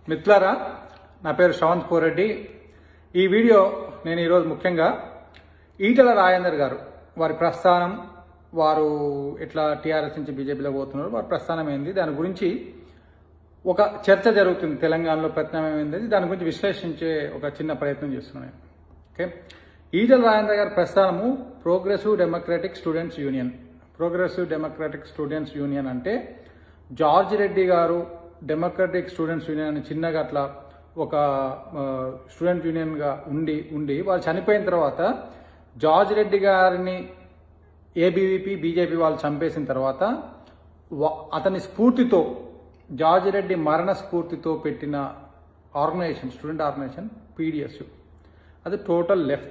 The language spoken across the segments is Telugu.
మిత్రులారా నా పేరు శ్రవంత్ కోరెడ్డి ఈ వీడియో నేను ఈరోజు ముఖ్యంగా ఈటల రాజేందర్ గారు వారి ప్రస్థానం వారు ఎట్లా టీఆర్ఎస్ నుంచి బీజేపీలో పోతున్నారు వారి ప్రస్థానం ఏంది దాని గురించి ఒక చర్చ జరుగుతుంది తెలంగాణలో ప్రత్యామ్నాయం ఏంది దాని గురించి విశ్లేషించే ఒక చిన్న ప్రయత్నం చేస్తున్నాను ఓకే ఈటల రాజేందర్ గారి ప్రస్థానము progressive democratic students union progressive democratic students union అంటే జార్జ్ రెడ్డి గారు డెమోక్రటిక్ స్టూడెంట్స్ యూనియన్ అని చిన్నగా అట్లా ఒక ఆ, స్టూడెంట్ యూనియన్గా ఉండి ఉండి వాళ్ళు చనిపోయిన తర్వాత జార్జ్ రెడ్డి గారిని ఏబీవీపీ బీజేపీ వాళ్ళు చంపేసిన తర్వాత వా- అతని స్ఫూర్తితో జార్జ్ రెడ్డి మరణ స్ఫూర్తితో పెట్టిన ఆర్గనైజేషన్ స్టూడెంట్ ఆర్గనైజేషన్ పీడిఎస్ అది టోటల్ లెఫ్ట్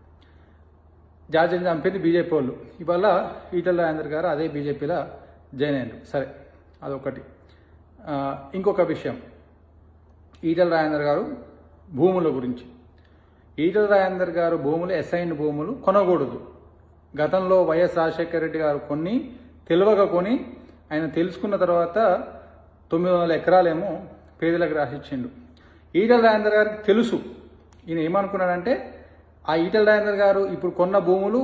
జార్జ్ రెడ్డి చంపింది బీజేపీ వాళ్ళు ఇవాళ ఈటల రాజేందర్ గారు అదే బీజేపీలో జాయిన్ అయ్యారు సరే అదొకటి ఆ, ఇంకొక విషయం ఈటల రాజేందర్ గారు భూముల గురించి ఈటల రాజేందర్ గారు భూములు అసైన్ భూములు కొనకూడదు గతంలో వైఎస్ రాజశేఖర రెడ్డి గారు కొన్ని తెలివక కొని ఆయన తెలుసుకున్న తర్వాత తొమ్మిది వందల ఎకరాలేమో పేదలకు రాసిచ్చిండు ఈటల రాజేందర్ గారికి తెలుసు ఈయన ఏమనుకున్నాడంటే ఆ ఈటల రాజేందర్ గారు ఇప్పుడు కొన్న భూములు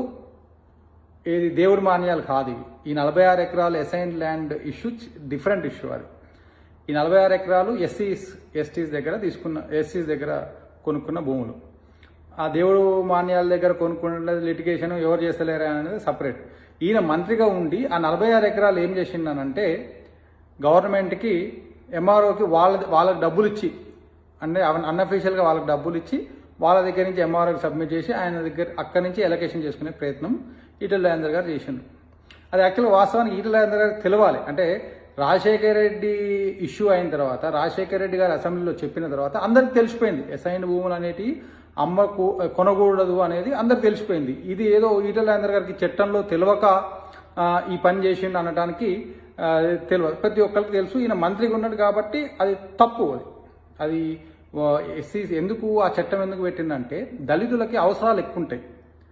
ఏది దేవుడి మాన్యాలు కాదు ఇవి ఈ నలభై ఆరు ఎకరాలు assign land issue different issue అది ఈ నలభై ఆరు ఎకరాలు ఎస్సీస్ ఎస్టీస్ దగ్గర తీసుకున్న ఎస్సీస్ దగ్గర కొనుక్కున్న భూములు ఆ దేవుడు మాన్యాల దగ్గర కొనుక్కున్న లిటిగేషన్ ఎవరు చేస్తలేరా అనేది సపరేట్ ఈయన మంత్రిగా ఉండి ఆ నలభై ఆరు ఎకరాలు ఏం చేసిండనంటే గవర్నమెంట్కి ఎంఆర్ఓకి వాళ్ళ వాళ్ళకి డబ్బులు ఇచ్చి అంటే అన్అఫీషియల్గా వాళ్ళకి డబ్బులు ఇచ్చి వాళ్ళ దగ్గర నుంచి ఎంఆర్ఓకి సబ్మిట్ చేసి ఆయన దగ్గర అక్కడి నుంచి ఎలకేషన్ చేసుకునే ప్రయత్నం ఈటల రాజేందర్ గారు చేసిండు అది యాక్చువల్ వాస్తవానికి ఈటల రాజేందర్ గారికి తెలవాలి అంటే రాజశేఖర రెడ్డి ఇష్యూ అయిన తర్వాత రాజశేఖర రెడ్డి గారు అసెంబ్లీలో చెప్పిన తర్వాత అందరికి తెలిసిపోయింది ఎస్ఐన్ భూములు అనేటివి అమ్మకు కొనకూడదు అనేది అందరికి తెలిసిపోయింది ఇది ఏదో ఈటల రాజేందర్ గారికి చట్టంలో తెలియక ఆ, ఈ పని చేసిండు అనడానికి ఆ, తెలియదు ప్రతి ఒక్కరికి తెలుసు ఈయన మంత్రిగా ఉన్నాడు కాబట్టి అది తప్పు అది అది ఎస్సీ ఎందుకు ఆ చట్టం ఎందుకు పెట్టిందంటే దళితులకి అవసరాలు ఎక్కువ ఉంటాయి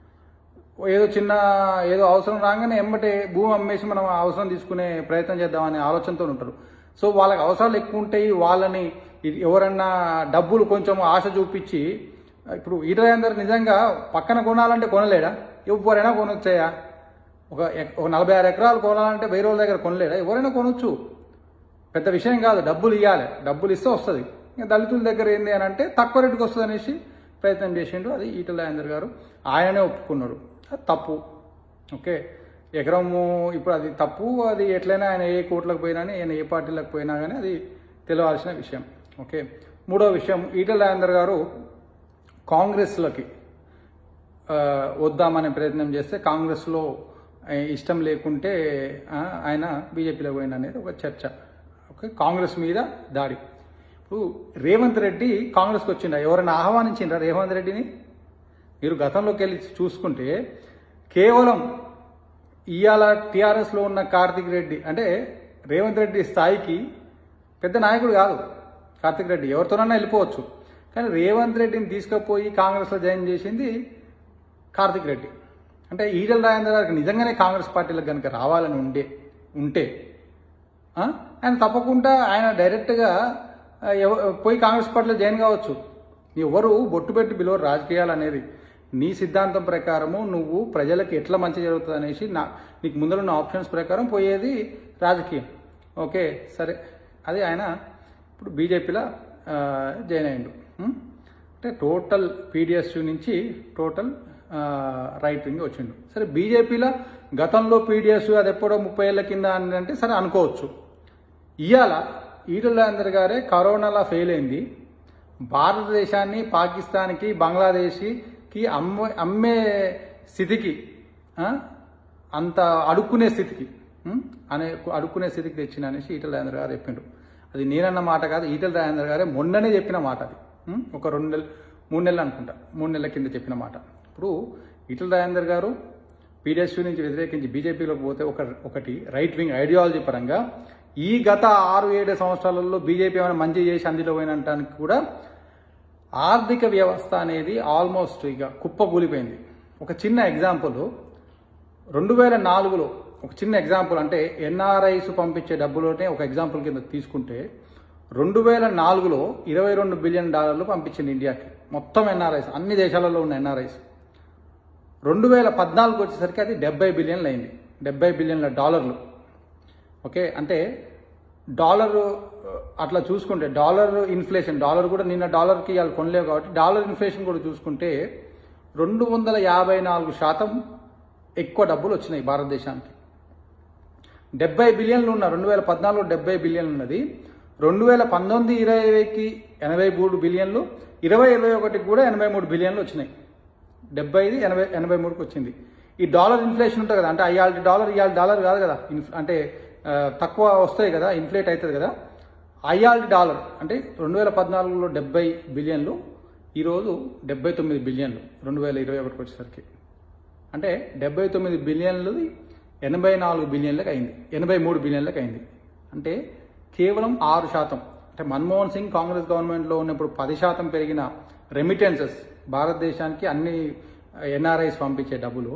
ఏదో చిన్న ఏదో అవసరం రాగానే ఎమ్మటే భూమి అమ్మేసి మనం ఆ అవసరం తీసుకునే ప్రయత్నం చేద్దామనే ఆలోచనతో ఉంటారు సో వాళ్ళకి అవసరాలు ఎక్కువ ఉంటాయి వాళ్ళని ఇది ఎవరన్నా డబ్బులు కొంచెం ఆశ చూపించి ఇప్పుడు ఈటరాజేందర్ నిజంగా పక్కన కొనాలంటే కొనలేడా ఎవరైనా కొనొచ్చాయా ఒక ఎక్- ఒక నలభై ఆరు ఎకరాలు కొనాలంటే వేరే వాళ్ళ దగ్గర కొనలేడా ఎవరైనా కొనొచ్చు పెద్ద విషయం కాదు డబ్బులు ఇవ్వాలి డబ్బులు ఇస్తే వస్తుంది ఇంకా దళితుల దగ్గర ఏంది అని అంటే తక్కువ రేటుకి వస్తుంది అనేసి ప్రయత్నం చేసిండు అది ఈటల రాజేందర్ గారు ఆయనే ఒప్పుకున్నాడు అది తప్పు ఓకే ఎకరము ఇప్పుడు అది తప్పు అది ఎట్లయినా ఆయన ఏ కోట్లకు పోయినా కానీ, ఆయన ఏ పార్టీలకు పోయినా కానీ అది తెలియాల్సిన విషయం ఓకే మూడో విషయం ఈటల రాజేందర్ గారు కాంగ్రెస్లోకి ఆ, వద్దామనే ప్రయత్నం చేస్తే కాంగ్రెస్లో ఆ, ఇష్టం లేకుంటే ఆ, ఆయన బీజేపీలో పోయిన అనేది ఒక చర్చ ఓకే కాంగ్రెస్ మీద దాడి ఇప్పుడు రేవంత్ రెడ్డి కాంగ్రెస్కి వచ్చిండ ఎవరైనా ఆహ్వానించిండ్రా రేవంత్ రెడ్డిని మీరు గతంలోకి వెళ్ళి చూసుకుంటే కేవలం ఇవాళ టీఆర్ఎస్లో ఉన్న కార్తిక్ రెడ్డి అంటే రేవంత్ రెడ్డి స్థాయికి పెద్ద నాయకుడు కాదు కార్తిక్ రెడ్డి ఎవరితోనన్నా వెళ్ళిపోవచ్చు కానీ రేవంత్ రెడ్డిని తీసుకుపోయి కాంగ్రెస్లో జాయిన్ చేసింది కార్తిక్ రెడ్డి అంటే ఈటల రాజేంద్ర గారికి నిజంగానే కాంగ్రెస్ పార్టీలకు కనుక రావాలని ఉండే ఉంటే ఆ, ఆయన తప్పకుండా ఆయన డైరెక్ట్గా ఆ, ఎవ- పోయి కాంగ్రెస్ పార్టీలో జాయిన్ కావచ్చు ఎవరు బొట్టు పెట్టి పిలవరు రాజకీయాలు అనేది నీ సిద్ధాంతం ప్రకారము నువ్వు ప్రజలకు ఎట్లా మంచి జరుగుతుంది అనేసి నా నీకు ముందర ఉన్న ఆప్షన్స్ ప్రకారం పోయేది రాజకీయం ఓకే సరే అది ఆయన ఇప్పుడు బీజేపీలో జాయిన్ అయ్యిండు ఉం? అంటే టోటల్ పీడిఎస్యు నుంచి టోటల్ రైట్ వింగ్ వచ్చిండు సరే బీజేపీలో గతంలో పీడిఎస్ అది ఎప్పుడో ముప్పై ఏళ్ళ కింద అని అంటే సరే అనుకోవచ్చు ఇవాళ ఈటల రాజేందర్ గారే కరోనాలో ఫెయిల్ అయింది భారతదేశాన్ని పాకిస్తాన్కి బంగ్లాదేశ్కి అమ్మే అమ్మే స్థితికి ఆ, అంత అడుక్కునే స్థితికి ఉం? అనే అడుక్కునే స్థితికి తెచ్చిన అనేసి ఈటల రాజేందర్ గారు చెప్పిండు అది నేనన్న మాట కాదు ఈటల రాజేందర్ గారే మొన్ననే చెప్పిన మాట అది ఉం? ఒక రెండు నెలలు మూడు నెలలు అనుకుంటా మూడు నెలల కింద చెప్పిన మాట ఇప్పుడు ఈటల రాజేందర్ గారు పీడిఎస్యూ నుంచి వ్యతిరేకించి బీజేపీలోకి పోతే ఒక ఒకటి రైట్ వింగ్ ఐడియాలజీ పరంగా ఈ గత ఆరు ఏడు సంవత్సరాలలో బీజేపీ ఏమైనా మంచి చేసి అందులో పోయినటానికి కూడా ఆర్థిక వ్యవస్థ అనేది ఆల్మోస్ట్ ఇక కుప్పకూలిపోయింది ఒక చిన్న ఎగ్జాంపుల్ రెండు వేల నాలుగులో ఒక చిన్న ఎగ్జాంపుల్ అంటే ఎన్ఆర్ఐస్ పంపించే డబ్బులోనే ఒక ఎగ్జాంపుల్ కింద తీసుకుంటే రెండు వేల నాలుగులో ఇరవై రెండు బిలియన్ డాలర్లు పంపించింది ఇండియాకి మొత్తం ఎన్ఆర్ఐస్ అన్ని దేశాలలో ఉన్న ఎన్ఆర్ఐస్ రెండు వేల పద్నాలుగు వచ్చేసరికి అది డెబ్బై బిలియన్లు అయింది డెబ్బై బిలియన్ల డాలర్లు ఓకే అంటే డాలర్ అట్లా చూసుకుంటే డాలర్ ఇన్ఫ్లేషన్ డాలర్ కూడా నిన్న డాలర్కి ఇవాళ కొనలేవు కాబట్టి డాలర్ ఇన్ఫ్లేషన్ కూడా చూసుకుంటే రెండు వందల యాభై నాలుగు శాతం ఎక్కువ డబ్బులు వచ్చినాయి భారతదేశానికి డెబ్బై బిలియన్లు ఉన్న రెండు వేల పద్నాలుగులో డెబ్బై బిలియన్లు ఉన్నది రెండు వేల పంతొమ్మిది ఇరవైకి ఎనభై మూడు బిలియన్లు ఇరవై ఇరవై ఒకటికి కూడా ఎనభై మూడు బిలియన్లు వచ్చినాయి డెబ్బైది ఎనభై ఎనభై మూడుకి వచ్చింది ఈ డాలర్ ఇన్ఫ్లేషన్ ఉంటుంది కదా అంటే అయ్యాల్టి డాలర్ ఇవాళ డాలర్ కాదు కదా ఇన్ఫ్ అంటే ఆ, తక్కువ వస్తాయి కదా ఇన్ఫ్లేట్ అవుతుంది కదా అయ్యాల్టి డాలర్ అంటే రెండు వేల పద్నాలుగులో డెబ్బై బిలియన్లు ఈరోజు డెబ్బై తొమ్మిది బిలియన్లు రెండు వేల ఇరవై ఒకటికి వచ్చేసరికి అంటే డెబ్బై తొమ్మిది బిలియన్లది ఎనభై నాలుగు బిలియన్లకు అయింది ఎనభై మూడు బిలియన్లకు అయింది అంటే కేవలం ఆరు శాతం అంటే మన్మోహన్ సింగ్ కాంగ్రెస్ గవర్నమెంట్లో ఉన్నప్పుడు పది శాతం పెరిగిన రెమిటెన్సెస్ భారతదేశానికి అన్ని ఎన్ఆర్ఐస్ పంపించే డబ్బులు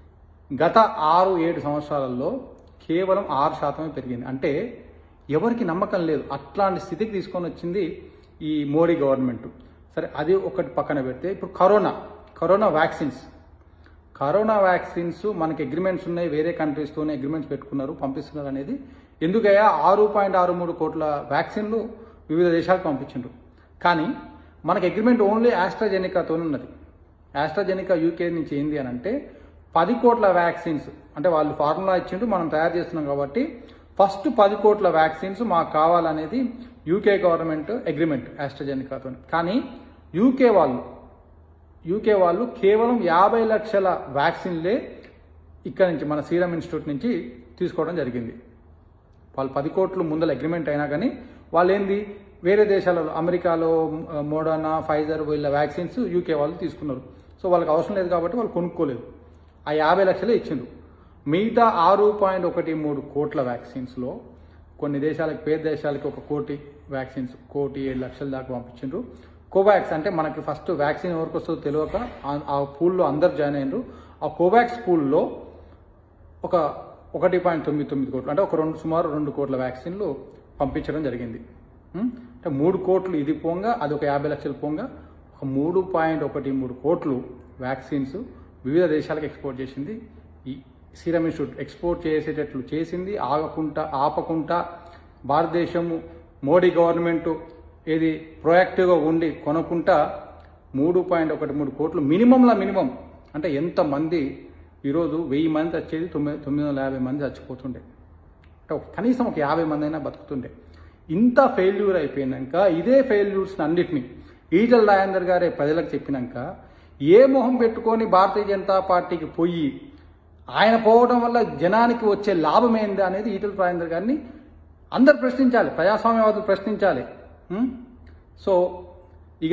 గత ఆరు ఏడు సంవత్సరాలలో కేవలం ఆరు శాతమే పెరిగింది అంటే ఎవరికి నమ్మకం లేదు అట్లాంటి స్థితికి తీసుకొని వచ్చింది ఈ మోడీ గవర్నమెంట్ సరే అది ఒకటి పక్కన పెడితే ఇప్పుడు corona corona vaccines corona vaccines మనకి అగ్రిమెంట్స్ ఉన్నాయి వేరే కంట్రీస్తోనే అగ్రిమెంట్స్ పెట్టుకున్నారు పంపిస్తున్నారు అనేది ఎందుకయ్యా ఆరు పాయింట్ ఆరు మూడు కోట్ల వ్యాక్సిన్లు వివిధ దేశాలకు పంపించిండ్రు కానీ మనకి అగ్రిమెంట్ ఓన్లీ ఆస్ట్రాజెనికాతో ఉన్నది ఆస్ట్రాజెనికా యూకే నుంచి ఏంది అని అంటే పది కోట్ల వ్యాక్సిన్స్ అంటే వాళ్ళు ఫార్ములా ఇచ్చిండ్రు మనం తయారు చేస్తున్నాం కాబట్టి ఫస్ట్ పది కోట్ల వ్యాక్సిన్స్ మాకు కావాలనేది యూకే గవర్నమెంట్ అగ్రిమెంట్ ఆస్ట్రాజెనికాతో కానీ యూకే వాళ్ళు యూకే వాళ్ళు కేవలం యాభై లక్షల వ్యాక్సిన్లే ఇక్కడ నుంచి మన సీరం ఇన్స్టిట్యూట్ నుంచి తీసుకోవడం జరిగింది వాళ్ళు పది కోట్లు ముందల అగ్రిమెంట్ అయినా కానీ వాళ్ళు ఏంది వేరే దేశాలలో అమెరికాలో మ- మోడర్నా ఫైజర్ వీళ్ళ వ్యాక్సిన్స్ యూకే వాళ్ళు తీసుకున్నారు సో వాళ్ళకి అవసరం లేదు కాబట్టి వాళ్ళు కొనుక్కోలేదు ఆ యాభై లక్షలే ఇచ్చిండ్రు మిగతా ఆరు పాయింట్ ఒకటి మూడు కోట్ల వ్యాక్సిన్స్లో కొన్ని దేశాలకు పేద దేశాలకి ఒక కోటి వ్యాక్సిన్స్ కోటి ఏడు లక్షల దాకా పంపించిండ్రు కోవాక్స్ అంటే మనకి ఫస్ట్ వ్యాక్సిన్ ఎవరికి వస్తుందో తెలియక ఆ- ఆ పూల్లో అందరు జాయిన్ అయినరు ఆ కోవాక్స్ పూల్లో ఒక ఒకటి పాయింట్ తొమ్మిది తొమ్మిది కోట్లు అంటే ఒక రెండు సుమారు రెండు కోట్ల వ్యాక్సిన్లు పంపించడం జరిగింది ఉం? అంటే మూడు కోట్లు ఇది పోంగా అది ఒక యాభై లక్షలు పోంగా ఒక మూడు పాయింట్ ఒకటి మూడు కోట్లు వ్యాక్సిన్స్ వివిధ దేశాలకు ఎక్స్పోర్ట్ చేసింది ఈ సీరం ఇన్స్టిట్యూట్ ఎక్స్పోర్ట్ చేసేటట్లు చేసింది ఆగకుండా ఆపకుండా భారతదేశము మోడీ గవర్నమెంట్ ఏది ప్రొయాక్టివ్గా ఉండి కొనుక్కుంటా మూడు పాయింట్ ఒకటి మూడు కోట్లు మినిమంలా మినిమం అంటే ఎంతమంది ఈరోజు వెయ్యి మంది వచ్చేది తొమ్మిది తొమ్మిది వందల యాభై మంది చచ్చిపోతుండే అంటే ఒక- కనీసం ఒక యాభై మంది అయినా బతుకుతుండే ఇంత ఫెయిల్యూర్ అయిపోయినాక ఇదే ఫెయిల్యూర్స్ని అన్నిటినీ ఈటల రాజేందర్ గారే ప్రజలకు చెప్పినాక ఏ మొహం పెట్టుకొని భారతీయ జనతా పార్టీకి పోయి ఆయన పోవడం వల్ల జనానికి వచ్చే లాభం ఏంది అనేది ఈటల రాజేందర్ గారిని అందరు ప్రశ్నించాలి ప్రజాస్వామ్యవాదులు ప్రశ్నించాలి ఉం? సో ఇక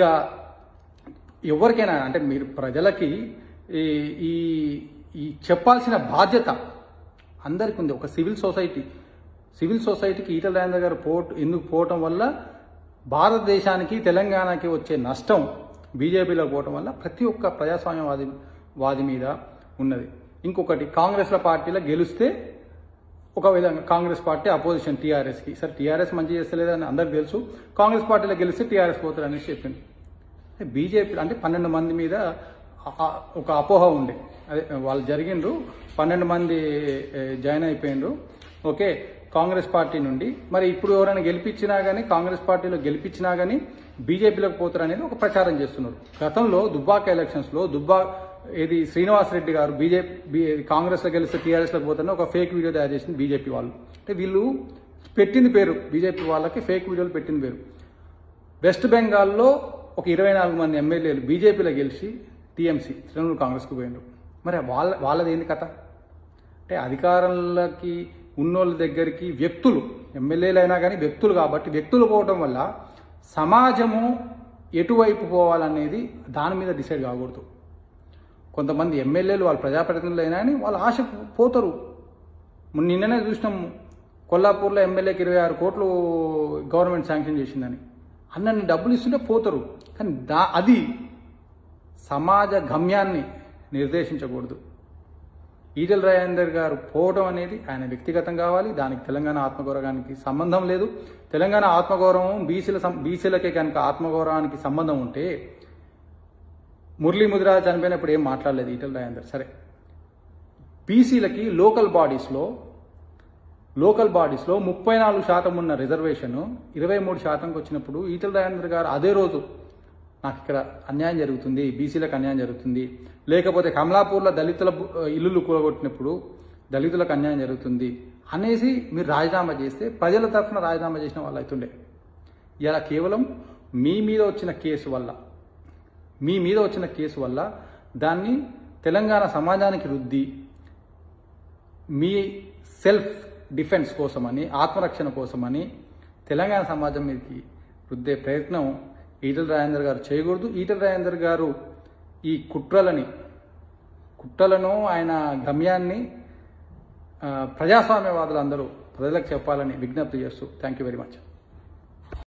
ఎవరికైనా అంటే మీరు ప్రజలకి ఈ ఈ ఈ చెప్పాల్సిన బాధ్యత అందరికీ ఉంది ఒక సివిల్ సొసైటీ సివిల్ సొసైటీకి ఈటల రాజేందర్ గారు పోట్ ఎందుకు పోవటం వల్ల భారతదేశానికి తెలంగాణకి వచ్చే నష్టం బీజేపీలో పోవటం వల్ల ప్రతి ఒక్క ప్రజాస్వామ్యవాది వాది మీద ఉన్నది ఇంకొకటి కాంగ్రెస్ల పార్టీలో గెలిస్తే ఒక విధంగా కాంగ్రెస్ పార్టీ అపోజిషన్ టీఆర్ఎస్కి సరే టీఆర్ఎస్ మంచి చేస్తలేదని అందరికి తెలుసు కాంగ్రెస్ పార్టీలో గెలిస్తే టీఆర్ఎస్ పోతారు అనేసి చెప్పింది బీజేపీ అంటే పన్నెండు మంది మీద ఆ- ఆ ఒక అపోహ ఉండే అదే వాళ్ళు జరిగిండ్రు పన్నెండు మంది ఏ, జాయిన్ అయిపోయిండ్రు ఓకే కాంగ్రెస్ పార్టీ నుండి మరి ఇప్పుడు ఎవరైనా గెలిపించినా కానీ కాంగ్రెస్ పార్టీలో గెలిపించినా కానీ బీజేపీలోకి పోతారు అనేది ఒక ప్రచారం చేస్తున్నారు గతంలో దుబ్బాక ఎలక్షన్స్ లో దుబ్బా ఏది శ్రీనివాస్ రెడ్డి గారు బీజేపీ కాంగ్రెస్ లో గెలిస్తే టీఆర్ఎస్ లోకి పోతారని ఒక ఫేక్ వీడియో తయారు చేసింది బీజేపీ వాళ్ళు అంటే వీళ్ళు పెట్టింది పేరు బీజేపీ వాళ్ళకి ఫేక్ వీడియోలు పెట్టింది పేరు వెస్ట్ బెంగాల్లో ఒక ఇరవై నాలుగు మంది ఎమ్మెల్యేలు బీజేపీలో గెలిచి టీఎంసీ తృణమూల్ కాంగ్రెస్కు పోయిండ్రు మరి వాళ్ళ వాళ్ళది ఏంది కథ అంటే అధికారంలోకి ఉన్నోళ్ళ దగ్గరికి వ్యక్తులు ఎమ్మెల్యేలు అయినా కానీ వ్యక్తులు కాబట్టి వ్యక్తులు పోవటం వల్ల సమాజము ఎటువైపు పోవాలనేది దాని మీద డిసైడ్ కాకూడదు కొంతమంది ఎమ్మెల్యేలు వాళ్ళ ప్రజాప్రతినిధులు అయినా కానీ వాళ్ళ ఆశ పోతారు మొన్న నిన్ననే చూసినాం కొల్లాపూర్లో ఎమ్మెల్యేకి ఇరవై ఆరు కోట్లు గవర్నమెంట్ శాంక్షన్ చేసిందని అన్నన్ని డబ్బులు ఇస్తుంటే పోతారు కానీ దా అది సమాజ గమ్యాన్ని నిర్దేశించకూడదు ఈటెల రాజేందర్ గారు పోవడం అనేది ఆయన వ్యక్తిగతం కావాలి దానికి తెలంగాణ ఆత్మగౌరవానికి సంబంధం లేదు తెలంగాణ ఆత్మగౌరవం బీసీల సం- బీసీలకే కనుక ఆత్మగౌరవానికి సంబంధం ఉంటే మురళీ ముదిరా చనిపోయినప్పుడు ఏం మాట్లాడలేదు ఈటెల రాజేందర్ సరే బీసీలకి లోకల్ బాడీస్లో లోకల్ బాడీస్లో ముప్పై నాలుగు శాతం ఉన్న రిజర్వేషన్ ఇరవై మూడు శాతంకి వచ్చినప్పుడు ఈటల రాజేంద్ర గారు అదే రోజు నాకు ఇక్కడ అన్యాయం జరుగుతుంది బీసీలకు అన్యాయం జరుగుతుంది లేకపోతే కమలాపూర్లో దళితుల బు- ఇల్లులు కూలగొట్టినప్పుడు దళితులకు అన్యాయం జరుగుతుంది అనేసి మీరు రాజీనామా చేస్తే ప్రజల తరఫున రాజీనామా చేసిన వాళ్ళు అవుతుండే ఇలా కేవలం మీ మీద వచ్చిన కేసు వల్ల మీ మీద వచ్చిన కేసు వల్ల దాన్ని తెలంగాణ సమాజానికి రుద్ది మీ సెల్ఫ్ డిఫెన్స్ కోసమని ఆత్మరక్షణ కోసమని తెలంగాణ సమాజం మీదకి రుద్దే ప్రయత్నం ఈటల రాజేందర్ గారు చేయకూడదు ఈటల రాజేందర్ గారు ఈ కుట్రలని కుట్రలను ఆయన గమ్యాన్ని ఆ, ప్రజాస్వామ్యవాదులందరూ ప్రజలకు చెప్పాలని విజ్ఞప్తి చేస్తూ థ్యాంక్ యూ వెరీ మచ్